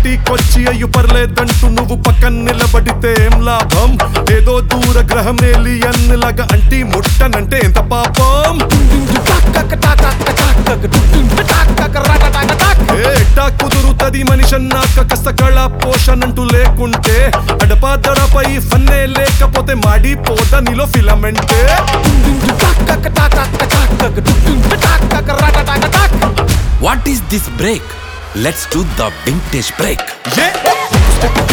పార్టీకొచ్చి అయ్యు పర్లేదంటూ నువ్వు పక్కన నిలబడితే ఏం లాభం ఏదో దూర గ్రహం ఏలియన్ లాగా అంటి ముట్టనంటే ఎంత పాపం ఏ ఎట్టా కుదురుతది మనిషి అన్నాక కష్ట కళ పోషణంటూ లేకుంటే అడపాదడపై ఫన్నే లేకపోతే మాడిపోద నీలో ఫిలమెంటే what is this break let's do the vintage break ఏ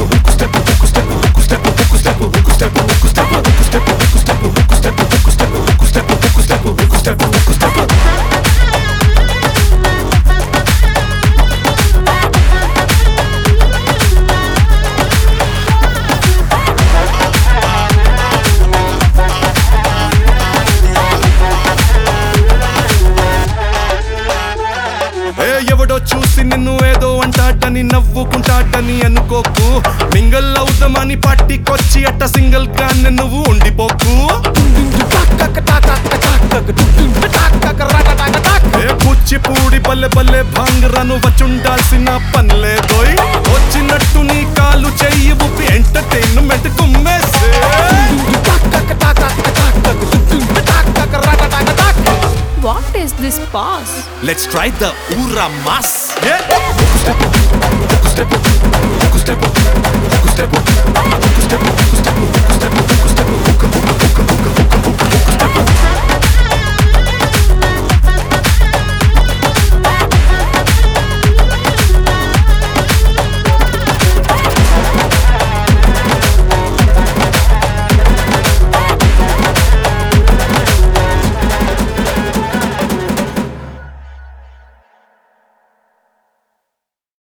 ఏ ఎవడో చూసి నిన్ను ఏదో అంటాడని నవ్వుకుంటాడని అనుకోకు మింగల్ అవుదామని పార్టీకొచ్చి అట్ట సింగిల్ గా నువ్వు ఉండిపోకు ఏ కూచిపూడి బల్లె బల్లె భాంగరను వచ్చుండాల్సిన పనిలేదోయ్ వచ్చినట్టు నీ కాలు చెయ్యి ఊపి ఎంటర్టైన్మెంట్ కుమ్మేసే What is this pause? Let's try the ఊరా మాస్ ఏ